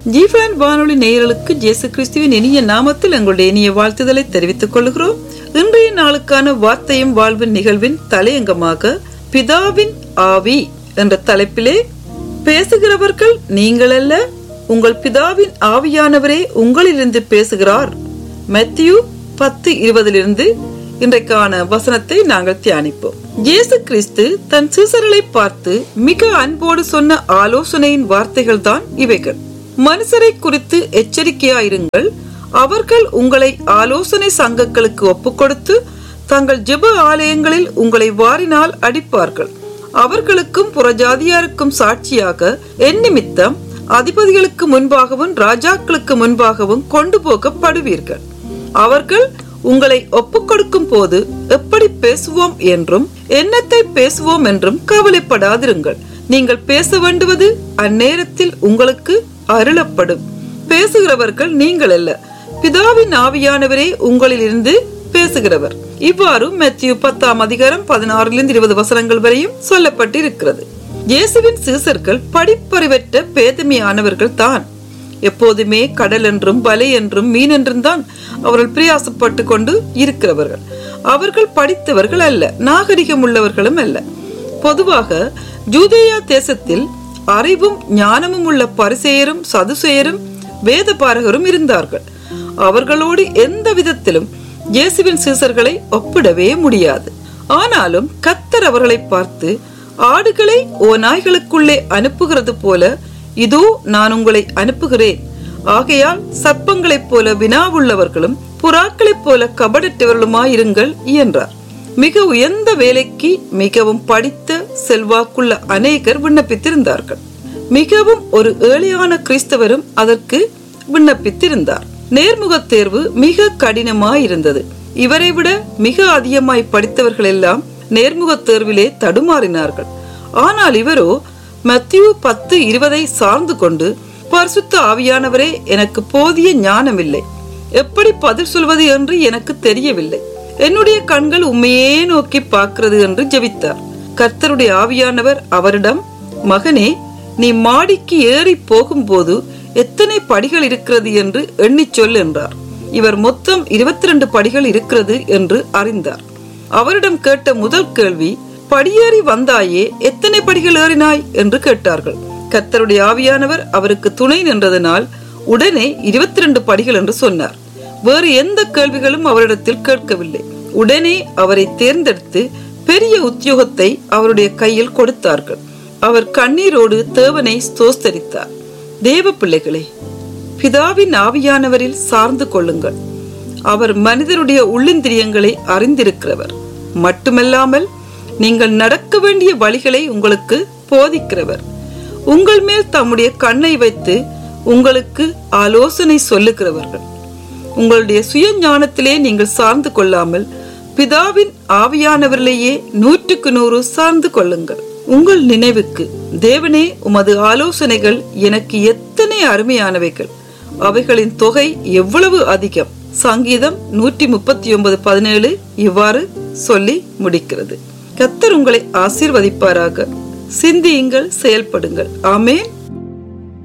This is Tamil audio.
ஜீவன் வானொலி நேயர்களுக்கு இயேசு கிறிஸ்துவின் இனிய நாமத்தில் எங்களுடைய இனிய வாழ்த்துதலை தெரிவித்துக் கொள்கிறோம் இன்றைய நாளுக்கான வார்த்தையும் வாழ்வின் நிகழ்வின் தலையங்கமாக பிதாவின் ஆவி என்ற தலைப்பிலே பேசுகிறவர்கள் நீங்கள் அல்ல உங்கள் பிதாவின் ஆவியானவரே உங்களிலிருந்து பேசுகிறார் மெத்தியூ பத்து இருபதிலிருந்து இன்றைக்கான வசனத்தை நாங்கள் தியானிப்போம் இயேசு கிறிஸ்து தன் சீசர்களை பார்த்து மிக அன்போடு சொன்ன ஆலோசனையின் வார்த்தைகள் தான் இவைகள் மனுஷரை குறித்து எச்சரிக்கையாயிருங்கள் அவர்கள் உங்களை ஆலோசனை சங்கங்களுக்கு ஒப்புக்கொடுத்து தங்கள் ஜெப ஆலயங்களில் உங்களை வாரினால் அடிப்பார்கள் அவர்களுக்கும் புறஜாதியாருக்கும் சாட்சியாக என் நிமித்தம் அதிபதிகளுக்கு முன்பாகவும் ராஜாக்களுக்கு முன்பாகவும் கொண்டு போகப்படுவீர்கள் அவர்கள் உங்களை ஒப்புக்கொடுக்கும் போது எப்படி பேசுவோம் என்றும் என்னத்தை பேசுவோம் என்றும் கவலைப்படாதிருங்கள் நீங்கள் பேச வேண்டுவது அந்நேரத்தில் உங்களுக்கு அருளப்படும் பேசுகிறவர்கள் நீங்கள் அல்ல பிதாவின் ஆவியானவரே உங்களிலிருந்து பேசுகிறவர் இவ்வாறு மெத்தியு பத்தாம் அதிகாரம் பதினாறிலிருந்து இருபது வசனங்கள் வரையும் சொல்லப்பட்டிருக்கிறது இயேசுவின் சீசர்கள் படிப்பறிவற்ற பேதமையானவர்கள் தான் எப்போதுமே கடல் என்றும் வலை என்றும் மீன் என்றும் தான் அவர்கள் பிரயாசப்பட்டு கொண்டு இருக்கிறவர்கள் அவர்கள் படித்தவர்கள் அல்ல நாகரிகம் உள்ளவர்களும் அல்ல பொதுவாக ஜூதேயா தேசத்தில் அறிவும் ஞானமும் உள்ள பரிசெயரும் சதுசெயரும் வேத பாரகரும் இருந்தார்கள் அவர்களோடு எந்த விதத்திலும் இயேசுவின் சீசர்களை ஒப்பிடவே முடியாது ஆனாலும் கத்தர் அவர்களை பார்த்து ஆடுகளை ஓ நாய்களுக்குள்ளே அனுப்புகிறது போல இதோ நான் உங்களை அனுப்புகிறேன் ஆகையால் சர்ப்பங்களைப் போல வினாவுள்ளவர்களும் புறாக்களைப் போல கபடற்றவர்களுமாயிருங்கள் என்றார் மிக உயர்ந்த வேலைக்கு மிகவும் படித்த செல்வாக்குள்ள அநேகர் விண்ணப்பித்திருந்தார்கள் மிகவும் ஒரு ஏழையான கிறிஸ்தவரும் அதற்கு விண்ணப்பித்திருந்தார் நேர்முக தேர்வு மிக கடினமாயிருந்தது இவரை விட மிக அதிகமாய் படித்தவர்கள் எல்லாம் நேர்முக தேர்விலே தடுமாறினார்கள் ஆனால் இவரோ மத்தியு பத்து இருபதை சார்ந்து கொண்டு பரிசுத்த ஆவியானவரே எனக்கு போதிய ஞானமில்லை எப்படி பதில் சொல்வது என்று எனக்கு தெரியவில்லை என்னுடைய கண்கள் உண்மையே நோக்கி பார்க்கிறது என்று ஜெபித்தார் கர்த்தருடைய ஆவியானவர் அவரிடம் மகனே நீ மாடிக்கு ஏறி போகும்போது எத்தனை படிகள் இருக்கிறது என்று எண்ணிச் சொல் என்றார் இவர் மொத்தம் இருபத்தி ரெண்டு படிகள் இருக்கிறது என்று அறிந்தார் அவரிடம் கேட்ட முதல் கேள்வி படியேறி வந்தாயே எத்தனை படிகள் ஏறினாய் என்று கேட்டார்கள் கர்த்தருடைய ஆவியானவர் அவருக்கு துணை நின்றதனால் உடனே இருபத்தி ரெண்டு படிகள் என்று சொன்னார் வேறு எந்த கேள்விகளும் அவரிடத்தில் கேட்கவில்லை உடனே அவரை தேர்ந்தெடுத்து பெரிய உத்தியோகத்தை அவருடைய கையில் கொடுத்தார்கள் அவர் கண்ணீரோடு தேவனை ஸ்தோஸ்தரித்தார் தேவ பிள்ளைகளே பிதாவின் ஆவியானவரில் சார்ந்து கொள்ளுங்கள் அவர் மனிதருடைய உள்ளிந்திரியங்களை அறிந்திருக்கிறவர் மட்டுமல்லாமல் நீங்கள் நடக்க வேண்டிய வழிகளை உங்களுக்கு போதிக்கிறவர் உங்கள் மேல் தம்முடைய கண்ணை வைத்து உங்களுக்கு ஆலோசனை சொல்லுகிறவர்கள் உங்களுடைய சுய ஞானத்திலே நீங்கள் சார்ந்து கொள்ளாமல் பிதாவின் ஆவியானவரிலேயே நூற்றுக்கு நூறு சார்ந்து கொள்ளுங்கள் உங்கள் நினைவுக்கு தேவனே உமது ஆலோசனைகள் எனக்கு எத்தனை அருமையானவைகள் அவைகளின் தொகை எவ்வளவு அதிகம் சங்கீதம் நூற்றி முப்பத்தி ஒன்பது பதினேழு இவ்வாறு சொல்லி முடிக்கிறது கத்தர் உங்களை ஆசீர்வதிப்பாராக சிந்தியுங்கள் செயல்படுங்கள் ஆமேன்